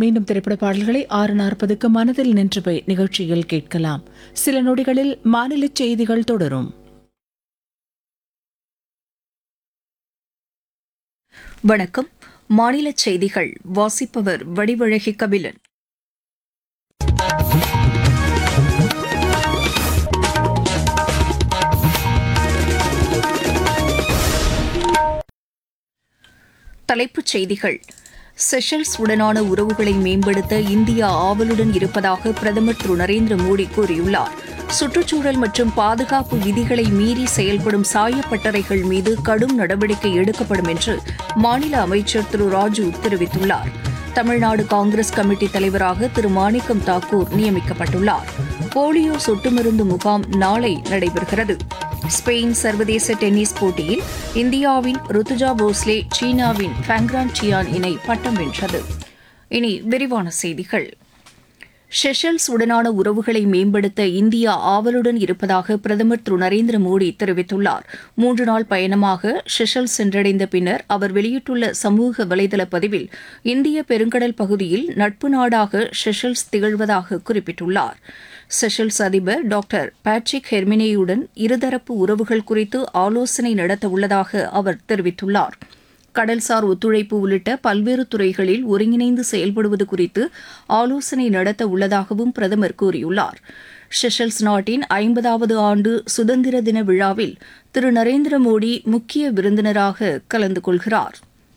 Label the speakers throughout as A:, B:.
A: மீண்டும் திரைப்பட பாடல்களை ஆறு நாற்பதுக்கு மனதில் நின்று போய் நிகழ்ச்சியில் கேட்கலாம் சில நொடிகளில் மாநில செய்திகள் தொடரும்
B: வணக்கம் மாநில செய்திகள் வாசிப்பவர் வடிவழகி கபிலன் தலைப்புச் செய்திகள் செஷல்ஸ் உடனான உறவுகளை மேம்படுத்த இந்தியா ஆவலுடன் இருப்பதாக பிரதமர் திரு நரேந்திர மோடி கூறியுள்ளார் சுற்றுச்சூழல் மற்றும் பாதுகாப்பு விதிகளை மீறி செயல்படும் சாயப்பட்டறைகள் மீது கடும் நடவடிக்கை எடுக்கப்படும் என்று மாநில அமைச்சர் திரு ராஜு தெரிவித்துள்ளார் தமிழ்நாடு காங்கிரஸ் கமிட்டி தலைவராக திரு மாணிக்கம் தாக்கூர் நியமிக்கப்பட்டுள்ளார் போலியோ சொட்டு மருந்து முகாம் நாளை நடைபெறுகிறது ஸ்பெயின் சர்வதேச டென்னிஸ் போட்டியில் இந்தியாவின் ருத்துஜா போஸ்லே சீனாவின் ஃபேங்ரான் சியான் இணை பட்டம் வென்றது இனி விரிவான செய்திகள் ஷெஷல்ஸ் உடனான உறவுகளை மேம்படுத்த இந்தியா ஆவலுடன் இருப்பதாக பிரதமர் திரு நரேந்திர மோடி தெரிவித்துள்ளார் மூன்று நாள் பயணமாக ஷெஷல்ஸ் சென்றடைந்த பின்னர் அவர் வெளியிட்டுள்ள சமூக வலைதள பதிவில் இந்திய பெருங்கடல் பகுதியில் நட்பு நாடாக ஷெஷல்ஸ் திகழ்வதாக குறிப்பிட்டுள்ளார் செஷல்ஸ் அதிபர் டாக்டர் பேட்ரிக் ஹெர்மினேயுடன் இருதரப்பு உறவுகள் குறித்து ஆலோசனை நடத்த உள்ளதாக அவர் தெரிவித்துள்ளார் கடல்சார் ஒத்துழைப்பு உள்ளிட்ட பல்வேறு துறைகளில் ஒருங்கிணைந்து செயல்படுவது குறித்து ஆலோசனை நடத்த உள்ளதாகவும் பிரதமர் கூறியுள்ளார் ஷெஷல்ஸ் நாட்டின் ஐம்பதாவது ஆண்டு சுதந்திர தின விழாவில் திரு நரேந்திர மோடி முக்கிய விருந்தினராக கலந்து கொள்கிறார்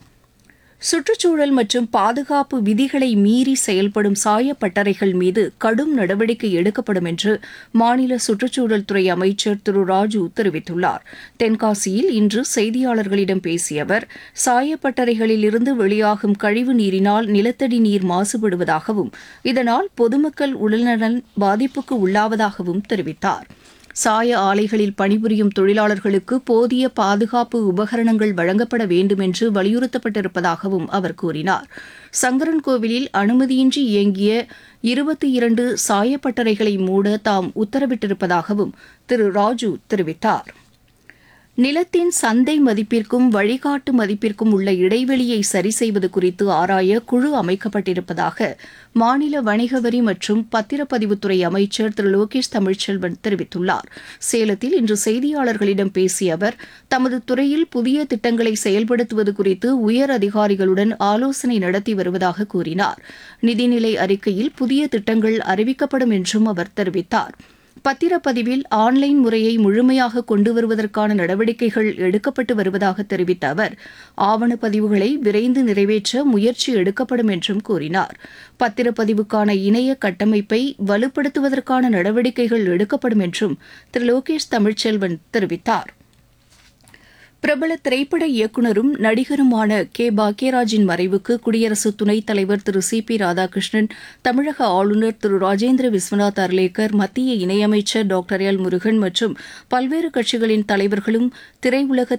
B: சுற்றுச்சூழல் மற்றும் பாதுகாப்பு விதிகளை மீறி செயல்படும் சாயப்பட்டறைகள் மீது கடும் நடவடிக்கை எடுக்கப்படும் என்று மாநில சுற்றுச்சூழல் துறை அமைச்சர் திரு ராஜு தெரிவித்துள்ளார் தென்காசியில் இன்று செய்தியாளர்களிடம் பேசிய அவர் சாயப்பட்டறைகளில் இருந்து வெளியாகும் கழிவு நீரினால் நிலத்தடி நீர் மாசுபடுவதாகவும் இதனால் பொதுமக்கள் உடல்நலன் பாதிப்புக்கு உள்ளாவதாகவும் தெரிவித்தார் சாய ஆலைகளில் பணிபுரியும் தொழிலாளர்களுக்கு போதிய பாதுகாப்பு உபகரணங்கள் வழங்கப்பட வேண்டும் என்று வலியுறுத்தப்பட்டிருப்பதாகவும் அவர் கூறினார் சங்கரன்கோவிலில் அனுமதியின்றி இயங்கிய இருபத்தி இரண்டு சாயப்பட்டறைகளை மூட தாம் உத்தரவிட்டிருப்பதாகவும் திரு ராஜு தெரிவித்தார் நிலத்தின் சந்தை மதிப்பிற்கும் வழிகாட்டு மதிப்பிற்கும் உள்ள இடைவெளியை சரி செய்வது குறித்து ஆராய குழு அமைக்கப்பட்டிருப்பதாக மாநில வணிக வரி மற்றும் பத்திரப்பதிவுத்துறை அமைச்சர் திரு லோகேஷ் தமிழ்ச்செல்வன் தெரிவித்துள்ளார் சேலத்தில் இன்று செய்தியாளர்களிடம் பேசிய அவர் தமது துறையில் புதிய திட்டங்களை செயல்படுத்துவது குறித்து உயர் அதிகாரிகளுடன் ஆலோசனை நடத்தி வருவதாக கூறினார் நிதிநிலை அறிக்கையில் புதிய திட்டங்கள் அறிவிக்கப்படும் என்றும் அவர் தெரிவித்தார் பத்திரப்பதிவில் ஆன்லைன் முறையை முழுமையாக கொண்டு வருவதற்கான நடவடிக்கைகள் எடுக்கப்பட்டு வருவதாக தெரிவித்த அவர் ஆவணப்பதிவுகளை விரைந்து நிறைவேற்ற முயற்சி எடுக்கப்படும் என்றும் கூறினார் பத்திரப்பதிவுக்கான இணைய கட்டமைப்பை வலுப்படுத்துவதற்கான நடவடிக்கைகள் எடுக்கப்படும் என்றும் திரு லோகேஷ் தமிழ்ச்செல்வன் தெரிவித்தார் பிரபல திரைப்பட இயக்குநரும் நடிகருமான கே பாக்யராஜின் மறைவுக்கு குடியரசு துணைத் தலைவர் திரு சி பி ராதாகிருஷ்ணன் தமிழக ஆளுநர் திரு ராஜேந்திர விஸ்வநாத் அர்லேக்கர் மத்திய இணையமைச்சர் டாக்டர் எல் முருகன் மற்றும் பல்வேறு கட்சிகளின் தலைவர்களும் திரையுலக